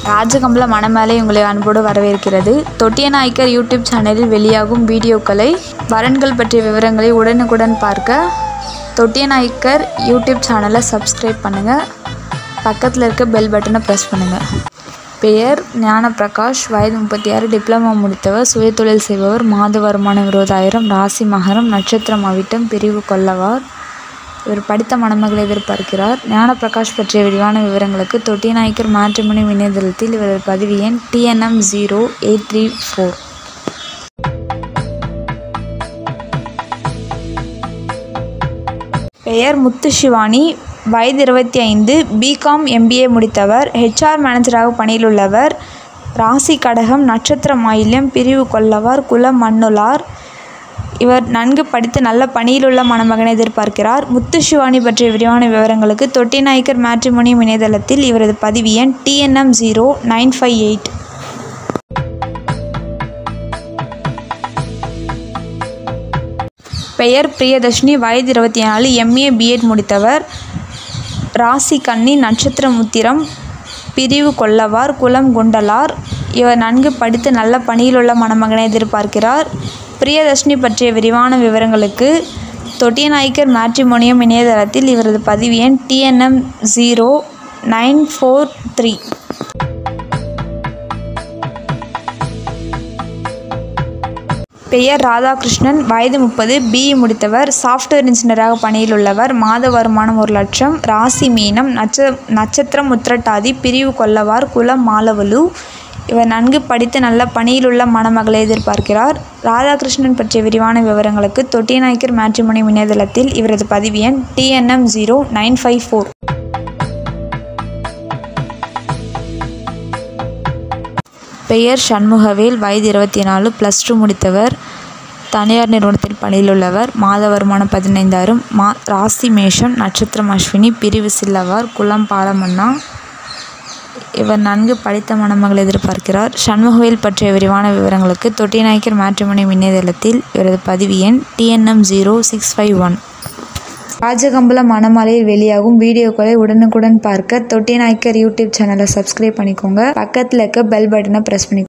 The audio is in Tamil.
ராஜகம்பல மணமேலை உங்களை அன்போடு வரவேற்கிறது தொட்டிய நாயக்கர் யூடியூப் சேனலில் வெளியாகும் வீடியோக்களை வரன்கள் பற்றிய விவரங்களை உடனுக்குடன் பார்க்க தொட்டிய நாயக்கர் யூடியூப் சேனலை சப்ஸ்கிரைப் பண்ணுங்கள் பக்கத்தில் இருக்க பெல் பட்டனை ப்ரெஸ் பண்ணுங்கள் பெயர் ஞானப்பிரகாஷ் வயது முப்பத்தி ஆறு டிப்ளமா முடித்தவர் சுயதொழில் செய்பவர் மாத வருமானம் இருபதாயிரம் ராசி மகரம் நட்சத்திரம் அவிட்டம் பிரிவு கொல்லவார் இவர் படித்த மணமகளை எதிர்பார்க்கிறார் ஞானப்பிரகாஷ் பற்றிய விரிவான விவரங்களுக்கு தொட்டி நாயக்கர் மேட்ரிமோனி இணையதளத்தில் இவரது பதிவு எண் TNM zero eight three four பெயர் முத்து சிவானி வயது இருபத்தி ஐந்து பிகாம் எம்பிஏ முடித்தவர் ஹெச்ஆர் மேனேஜராக பணியில் உள்ளவர் ராசி கடகம் நட்சத்திர மாயில்யம் பிரிவு கொல்லவர் குலம் மண்ணுளார் இவர் நன்கு படித்து நல்ல பணியிலுள்ள மணமகனை எதிர்பார்க்கிறார் முத்து சிவானி பற்றிய விரிவான விவரங்களுக்கு தொட்டி நாயக்கர் மேட்ரிமோனியம் இணையதளத்தில் இவரது பதிவு எண் TNM zero nine five eight பெயர் பிரியதர்ஷினி வயது இருபத்தி நாலு எம்ஏ பிஎட் முடித்தவர் ராசி கன்னி நட்சத்திர முத்திரம் பிரிவு கொல்லவார் குலம் குண்டலார் இவர் நன்கு படித்து நல்ல பணியிலுள்ள மணமகனை எதிர்பார்க்கிறார் பிரியதர்ஷினி பற்றிய விரிவான விவரங்களுக்கு தொட்டியநாயக்கர் மேட்ரிமோனியம் இணையதளத்தில் இவரது பதிவு எண் TNM zero nine four three பெயர் ராதாகிருஷ்ணன் வயது முப்பது பிஇ முடித்தவர் சாஃப்ட்வேர் இன்ஜினியராக பணியில் உள்ளவர் மாத வருமானம் ஒரு லட்சம் ராசி மீனம் நட்ச நட்சத்திரம் உத்திரட்டாதி பிரிவு கொல்லவார் குலம் மாலவலு இவர் நன்கு படித்து நல்ல பணியிலுள்ள மணமகளை எதிர்பார்க்கிறார் ராதாகிருஷ்ணன் பற்றிய விரிவான விவரங்களுக்கு தொட்டியநாயக்கர் மேட்ரிமோனி இணையதளத்தில் இவரது பதிவு எண் TNM zero nine five four பெயர் சண்முகவேல் வயது இருபத்தி நாலு ப்ளஸ் டூ முடித்தவர் தனியார் நிறுவனத்தில் பணியில் உள்ளவர் மாத வருமானம் பதினைந்தாயிரம் மா ராசி மேஷம் நட்சத்திரம் அஸ்வினி பிரிவு சில்லவார் குலம் பாலமன்னா இவர் நன்கு படித்த மணமகள் எதிர்பார்க்கிறார் சண்முகவேல் பற்றிய விரிவான விவரங்களுக்கு தொட்டிநாயக்கர் மேட்ரிமோனி இணையதளத்தில் இவரது பதிவு எண் TNM zero six five one Rajakambala மணமாலையில் வெளியாகும் வீடியோக்களை உடனுக்குடன் பார்க்க தொட்டிநாயக்கர் யூடியூப் சேனலை சப்ஸ்கிரைப் பண்ணிக்கோங்க பக்கத்தில் இருக்க பெல் பட்டனை ப்ரெஸ் பண்ணி